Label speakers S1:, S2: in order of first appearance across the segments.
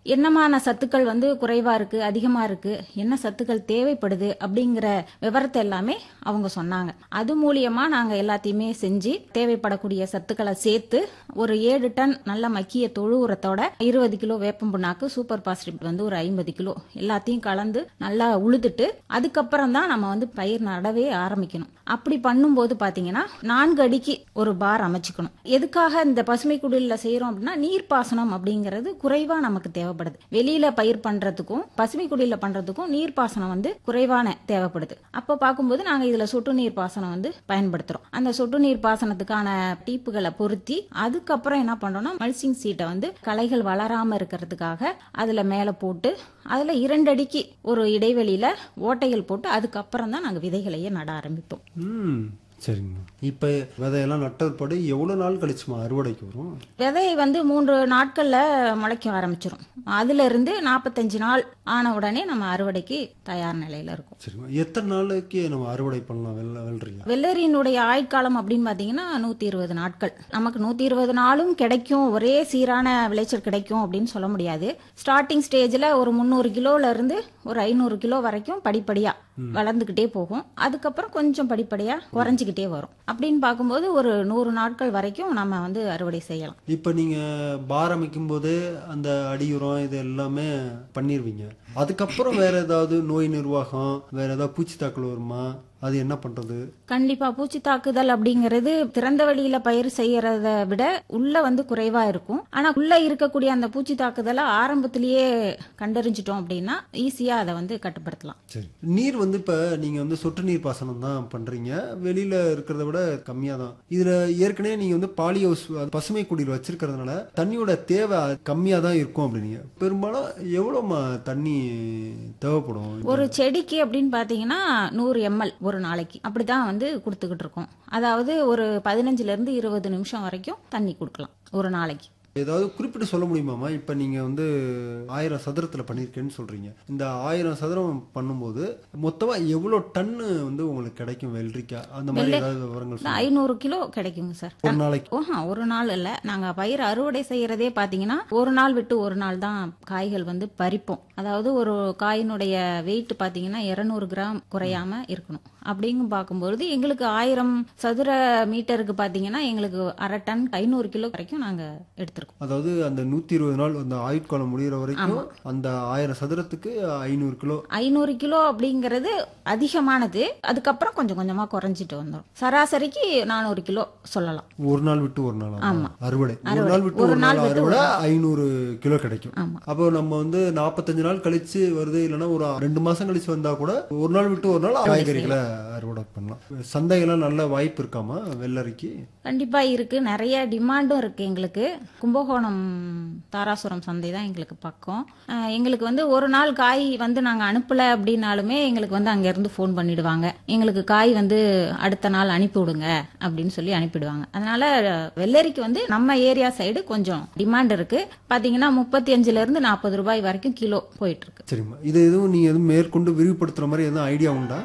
S1: என்னமான சத்துக்கள் வந்து குறைவா இருக்கு அதிகமா இருக்கு என்ன சத்துக்கள் தேவைப்படுது அப்படிங்கிற விவரத்தை எல்லாமே அவங்க சொன்னாங்க அது மூலியமா நாங்க எல்லாத்தையுமே செஞ்சு தேவைப்படக்கூடிய சத்துக்களை சேர்த்து ஒரு ஏழு டன் நல்ல மக்கிய தொழு உரத்தோட இருபது கிலோ வேப்பம் புண்ணாக்கு சூப்பர் பாஸ்டிப் வந்து ஒரு ஐம்பது கிலோ எல்லாத்தையும் கலந்து நல்லா உழுதுட்டு அதுக்கப்புறம் தான் நம்ம வந்து பயிர் நடவே ஆரம்பிக்கணும் அப்படி பண்ணும்போது பாத்தீங்கன்னா நான்கு அடிக்கு ஒரு பார் அமைச்சுக்கணும் எதுக்காக இந்த பசுமை குடில செய்யறோம் அப்படின்னா நீர்ப்பாசனம் அப்படிங்கிறது குறைவா நமக்கு தேவைப்படுது வெளியில பயிர் பண்றதுக்கும் பசுமை குடில பண்றதுக்கும் நீர்ப்பாசனம் வந்து குறைவான தேவைப்படுது அப்ப பார்க்கும்போது நாங்க இதுல சொட்டு நீர் பாசனம் வந்து பயன்படுத்துறோம் அந்த சொட்டு நீர் பாசனத்துக்கான டீப்புகளை பொருத்தி அதுக்கப்புறம் என்ன பண்றோம்னா மல்சிங் சீட்டை வந்து களைகள் வளராம இருக்கிறதுக்காக அதுல மேல போட்டு அதுல இரண்டு அடிக்கு ஒரு இடைவெளியில ஓட்டைகள் போட்டு அதுக்கப்புறம் தான் நாங்க விதைகளையே நட ஆரம்பிப்போம்
S2: ம் சரிங்க இப்போ விதையெல்லாம் நட்டற்படி எவ்வளோ நாள் கழிச்சுமா அறுவடைக்கு வரும்
S1: விதை வந்து மூன்று நாட்கள்ல முளைக்க ஆரம்பிச்சிரும் அதுல இருந்து நாற்பத்தஞ்சு நாள் ஆன உடனே நம்ம அறுவடைக்கு தயார் நிலையில இருக்கும்
S2: சரிம்மா எத்தனை நாளைக்கு நம்ம அறுவடை பண்ணலாம் வெள்ள வெள்ளரியா
S1: வெள்ளரியினுடைய ஆயுட்காலம் அப்படின்னு பாத்தீங்கன்னா நூத்தி இருபது நாட்கள் நமக்கு நூத்தி இருபது நாளும் கிடைக்கும் ஒரே சீரான விளைச்சல் கிடைக்கும் அப்படின்னு சொல்ல முடியாது ஸ்டார்டிங் ஸ்டேஜ்ல ஒரு முந்நூறு கிலோல இருந்து ஒரு ஐநூறு கிலோ வரைக்கும் படிப்படியா வளர்ந்துகிட்டே போகும் அதுக்கப்புறம் கொஞ்சம் படிப்படியா குறைஞ்சிக்கிட்டே வரும் அப்படின்னு பார்க்கும்போது ஒரு நூறு நாட்கள் வரைக்கும் நம்ம வந்து அறுவடை செய்யலாம்
S2: இப்போ நீங்கள் பார் அமைக்கும் போது அந்த அடியுரம் இது எல்லாமே பண்ணிடுவீங்க அதுக்கப்புறம் வேற ஏதாவது நோய் நிர்வாகம் வேற ஏதாவது பூச்சி தாக்கல் வருமா அது என்ன பண்றது
S1: கண்டிப்பா பூச்சி தாக்குதல் அப்படிங்கிறது திறந்த வெளியில பயிர் செய்யறத விட உள்ள வந்து குறைவா இருக்கும் ஆனா உள்ள இருக்கக்கூடிய அந்த பூச்சி தாக்குதலை ஆரம்பத்திலேயே கண்டறிஞ்சிட்டோம் அப்படின்னா ஈஸியா அதை வந்து கட்டுப்படுத்தலாம்
S2: சரி நீர் வந்து இப்போ நீங்கள் வந்து சொட்டு நீர் பாசனம் தான் பண்ணுறீங்க வெளியில் இருக்கிறத விட கம்மியாக தான் இதில் ஏற்கனவே நீங்கள் வந்து பாலி ஹவுஸ் அது பசுமை குடியில் வச்சிருக்கிறதுனால தண்ணியோட தேவை கம்மியாக தான் இருக்கும் அப்படின்னீங்க பெரும்பாலும் எவ்வளோமா தண்ணி தேவைப்படும்
S1: ஒரு செடிக்கு அப்படின்னு பாத்தீங்கன்னா நூறு எம்எல் ஒரு நாளைக்கு அப்படிதான் வந்து கொடுத்துக்கிட்டு இருக்கோம் அதாவது ஒரு பதினஞ்சுல இருந்து இருபது நிமிஷம் வரைக்கும் தண்ணி கொடுக்கலாம் ஒரு நாளைக்கு
S2: ஏதாவது குறிப்பிட்டு சொல்ல முடியுமாமா இப்போ நீங்கள் வந்து ஆயிரம் சதுரத்தில் பண்ணியிருக்கேன்னு சொல்கிறீங்க இந்த ஆயிரம் சதுரம் பண்ணும்போது மொத்தமாக எவ்வளோ டன்னு வந்து உங்களுக்கு கிடைக்கும் வெள்ளரிக்காய் அந்த மாதிரி ஏதாவது விவரங்கள் சொல்லுங்க.
S1: ஐநூறு கிலோ கிடைக்குங்க சார்
S2: ஒரு நாளைக்கு
S1: ஓஹா ஒரு நாள் இல்ல நாங்க பயிர் அறுவடை செய்யறதே பாத்தீங்கன்னா ஒரு நாள் விட்டு ஒரு நாள் தான் காய்கள் வந்து பறிப்போம் அதாவது ஒரு காயினுடைய வெயிட் பாத்தீங்கன்னா 200 கிராம் குறையாம இருக்கணும் அப்படிங்கும் பார்க்கும்போது எங்களுக்கு ஆயிரம் சதுர மீட்டருக்கு பாத்தீங்கன்னா எங்களுக்கு அரை டன் ஐநூறு கிலோ வரைக்கும் நாங்க எடுத்திருக்கோம்
S2: அதாவது அந்த நூற்றி இருபது நாள் அந்த ஆயுட்காலம் முடிகிற வரைக்கும் அந்த ஆயிரம் சதுரத்துக்கு ஐநூறு கிலோ
S1: ஐநூறு கிலோ அப்படிங்கிறது அதிகமானது அதுக்கப்புறம் கொஞ்சம் கொஞ்சமா குறைஞ்சிட்டு வந்துடும் சராசரிக்கு நானூறு கிலோ சொல்லலாம்
S2: ஒரு நாள் விட்டு ஒரு நாள்
S1: ஆமா.
S2: அறுவடை ஒரு
S1: அறுவடை.
S2: நாள் விட்டு
S1: ஒரு
S2: ஒரு
S1: நாள்
S2: நாள்
S1: விட்டு
S2: அறுவடை ஐநூறு கிலோ கிடைக்கும்
S1: ஆமா.
S2: அப்போ நம்ம வந்து நாற்பத்தஞ்சு நாள் கழிச்சு வருது இல்லைன்னா ஒரு ரெண்டு மாசம் கழிச்சு வந்தா கூட ஒரு நாள் விட்டு ஒரு நாள் காய்கறிகளை அறுவடை பண்ணலாம் சந்தையெல்லாம் நல்ல வாய்ப்பு இருக்காமா வெள்ளரிக்கு
S1: கண்டிப்பா இருக்கு நிறைய டிமாண்டும் இருக்கு எங்களுக்கு கும்பகோணம் தாராசுரம் சந்தை தான் எங்களுக்கு பக்கம் அஹ் எங்களுக்கு வந்து ஒரு நாள் காய் வந்து நாங்க அனுப்பல அப்படின்னாலுமே எங்களுக்கு வந்து அங்க இருந்து ஃபோன் பண்ணிடுவாங்க எங்களுக்கு காய் வந்து அடுத்த நாள் அனுப்பி விடுங்க அப்படின்னு சொல்லி அனுப்பிடுவாங்க அதனால வெள்ளரிக்கு வந்து நம்ம ஏரியா சைடு கொஞ்சம் டிமாண்ட் இருக்கு பாத்தீங்கன்னா முப்பத்தி அஞ்சுல இருந்து நாற்பது ரூபாய் வரைக்கும் கிலோ போயிட்டு இருக்கு
S2: சரிம்மா இது எதுவும் நீங்க எதுவும் மேற்கொண்டு விரிவுபடுத்துற மாதிரி எதுவும் ஐடியா உண்டா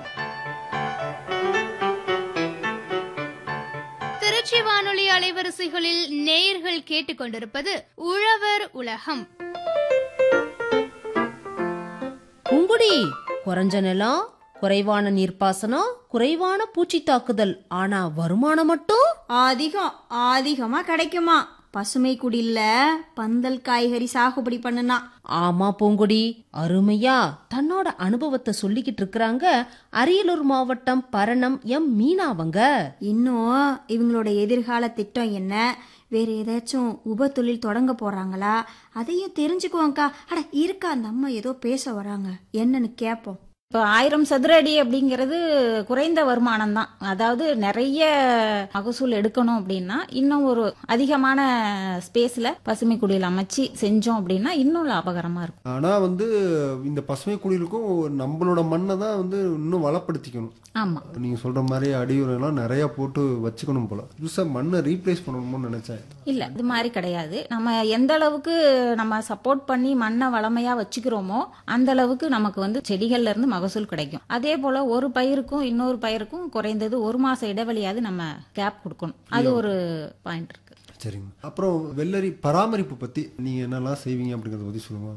S3: திருச்சி வானொலி அலைவரிசைகளில் நேயர்கள் கேட்டுக்கொண்டிருப்பது உழவர் உலகம்
S4: பூங்குடி குறைஞ்ச நிலம் குறைவான நீர்ப்பாசனம் குறைவான பூச்சி தாக்குதல் ஆனா வருமானம் மட்டும்
S5: அதிகம் அதிகமா கிடைக்குமா பசுமை குடில்ல பந்தல் காய்கறி சாகுபடி பண்ணுனா
S4: ஆமா பூங்குடி அருமையா தன்னோட அனுபவத்தை சொல்லிக்கிட்டு இருக்கிறாங்க அரியலூர் மாவட்டம் பரணம் எம் மீனாவங்க
S5: இன்னும் இவங்களோட எதிர்கால திட்டம் என்ன வேற ஏதாச்சும் உப தொழில் தொடங்க போறாங்களா அதையும் தெரிஞ்சுக்குவோங்க்கா அட இருக்கா அந்த அம்மா ஏதோ பேச வராங்க என்னன்னு கேட்போம்
S1: இப்போ ஆயிரம் சதுர அடி அப்படிங்கிறது குறைந்த வருமானம் தான் அதாவது நிறைய மகசூல் எடுக்கணும் அப்படின்னா இன்னும் ஒரு அதிகமான ஸ்பேஸ்ல பசுமை குடியில் அமைச்சு செஞ்சோம் அப்படின்னா இன்னும் லாபகரமா இருக்கும்
S2: ஆனா வந்து இந்த பசுமை குடியிருக்கும் நம்மளோட மண்ணை தான் வந்து இன்னும் வளப்படுத்திக்கணும்
S1: ஆமா
S2: நீங்க சொல்ற மாதிரி அடியுரம் நிறைய போட்டு வச்சுக்கணும் போல புதுசா மண்ணை ரீப்ளேஸ் பண்ணணும்னு நினைச்சேன்
S1: இல்ல இது மாதிரி கிடையாது நம்ம எந்த அளவுக்கு நம்ம சப்போர்ட் பண்ணி மண்ணை வளமையா வச்சுக்கிறோமோ அந்த அளவுக்கு நமக்கு வந்து செடிகள்ல இருந்து மகசூல் கிடைக்கும் அதே போல ஒரு பயிருக்கும் இன்னொரு பயிருக்கும் குறைந்தது ஒரு மாச இடைவெளியாவது நம்ம கேப் கொடுக்கணும் அது ஒரு பாயிண்ட் இருக்கு
S2: சரிங்க அப்புறம் வெள்ளரி பராமரிப்பு பத்தி நீங்க என்னெல்லாம் செய்வீங்க அப்படிங்கறத பத்தி சொல்லுங்க